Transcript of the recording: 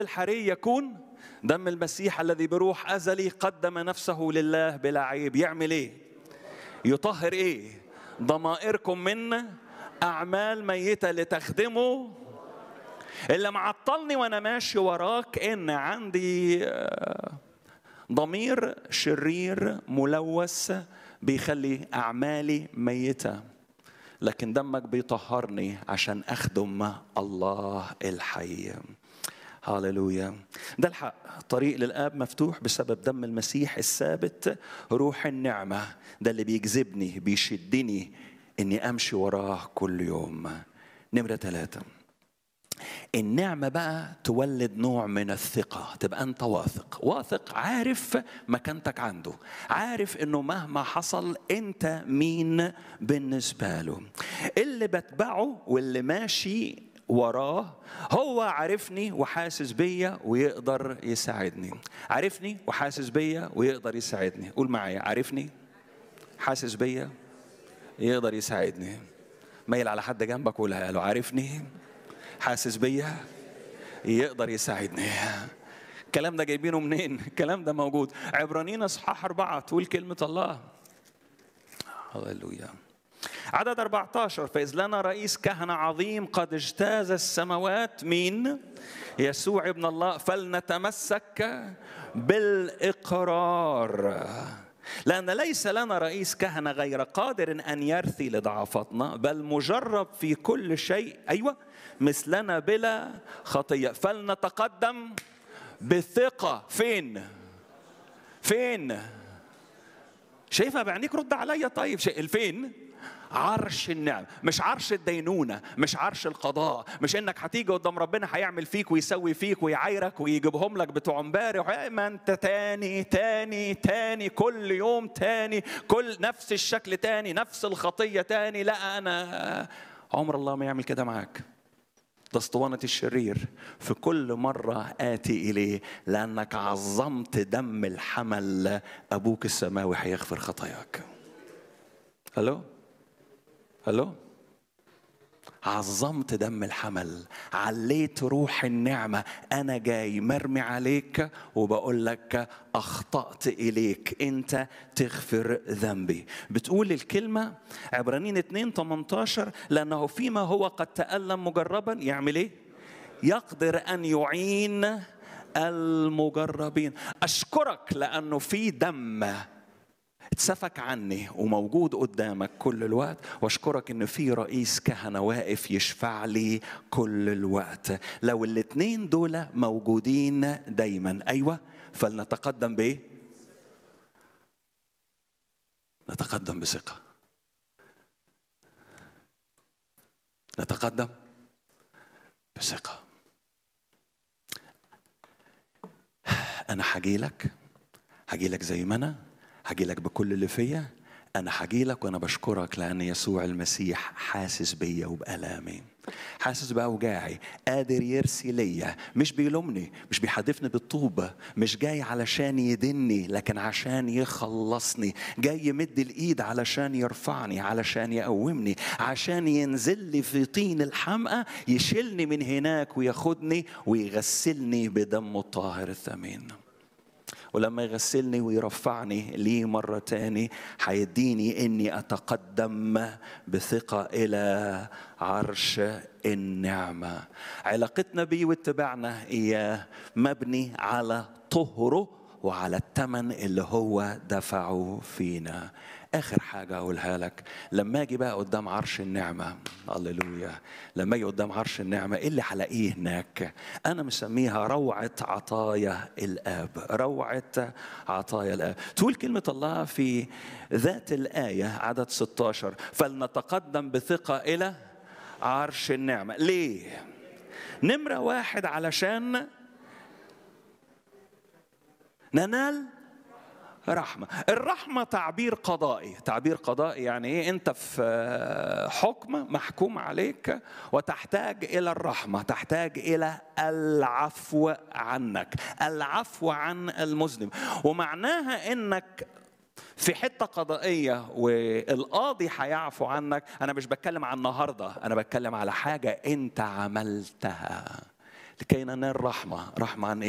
الحري يكون دم المسيح الذي بروح أزلي قدم نفسه لله بلا عيب يعمل إيه يطهر إيه ضمائركم من أعمال ميتة لتخدموا اللي معطلني وأنا ماشي وراك إن عندي ضمير شرير ملوث بيخلي أعمالي ميتة لكن دمك بيطهرني عشان أخدم الله الحي هاللويا ده الحق طريق للآب مفتوح بسبب دم المسيح الثابت روح النعمة ده اللي بيجذبني بيشدني إني أمشي وراه كل يوم نمرة ثلاثة النعمة بقى تولد نوع من الثقة تبقى أنت واثق واثق عارف مكانتك عنده عارف أنه مهما حصل أنت مين بالنسبة له اللي بتبعه واللي ماشي وراه هو عارفني وحاسس بيا ويقدر يساعدني عارفني وحاسس بيا ويقدر يساعدني قول معايا عارفني حاسس بيا يقدر يساعدني ميل على حد جنبك وقولها له عارفني حاسس بيا يقدر يساعدني الكلام ده جايبينه منين الكلام ده موجود عبرانيين اصحاح أربعة تقول كلمة الله هللويا عدد 14 فإذ لنا رئيس كهنة عظيم قد اجتاز السماوات مين يسوع ابن الله فلنتمسك بالإقرار لأن ليس لنا رئيس كهنة غير قادر أن يرثي لضعفاتنا بل مجرب في كل شيء أيوة مثلنا بلا خطية فلنتقدم بثقة فين فين شايفها بعينيك رد عليا طيب شيء فين عرش النعم مش عرش الدينونة مش عرش القضاء مش انك هتيجي قدام ربنا هيعمل فيك ويسوي فيك ويعايرك ويجيبهم لك بتوع امبارح ما انت تاني تاني تاني كل يوم تاني كل نفس الشكل تاني نفس الخطية تاني لا انا عمر الله ما يعمل كده معاك ده اسطوانة الشرير في كل مرة آتي إليه لأنك عظمت دم الحمل أبوك السماوي هيغفر خطاياك ألو ألو عظمت دم الحمل عليت روح النعمة أنا جاي مرمي عليك وبقول لك أخطأت إليك أنت تغفر ذنبي بتقول الكلمة عبرانيين 2 18 لأنه فيما هو قد تألم مجربا يعمل إيه؟ يقدر أن يعين المجربين أشكرك لأنه في دم اتسفك عني وموجود قدامك كل الوقت واشكرك ان في رئيس كهنه واقف يشفع لي كل الوقت لو الاتنين دول موجودين دايما ايوه فلنتقدم بايه نتقدم بثقه نتقدم بثقه انا هاجي لك هاجي لك زي ما انا هاجي لك بكل اللي فيا انا هاجي لك وانا بشكرك لان يسوع المسيح حاسس بيا وبالامي حاسس باوجاعي قادر يرسي ليا مش بيلومني مش بيحدفني بالطوبه مش جاي علشان يدني لكن عشان يخلصني جاي يمد الايد علشان يرفعني علشان يقومني عشان ينزل لي في طين الحمقى يشيلني من هناك وياخدني ويغسلني بدمه الطاهر الثمين ولما يغسلني ويرفعني ليه مرة تاني هيديني إني أتقدم بثقة إلى عرش النعمة علاقتنا بيه واتباعنا إياه مبني على طهره وعلى الثمن اللي هو دفعه فينا اخر حاجه اقولها لك لما اجي بقى قدام عرش النعمه هللويا لما اجي قدام عرش النعمه ايه اللي هلاقيه هناك انا مسميها روعه عطايا الاب روعه عطايا الاب تقول كلمه الله في ذات الايه عدد 16 فلنتقدم بثقه الى عرش النعمه ليه نمره واحد علشان ننال رحمة الرحمة تعبير قضائي تعبير قضائي يعني ايه انت في حكم محكوم عليك وتحتاج الى الرحمة تحتاج الى العفو عنك العفو عن المذنب ومعناها انك في حته قضائيه والقاضي هيعفو عنك انا مش بتكلم عن النهارده انا بتكلم على حاجه انت عملتها لكي ننال رحمة رحمة عن إيه؟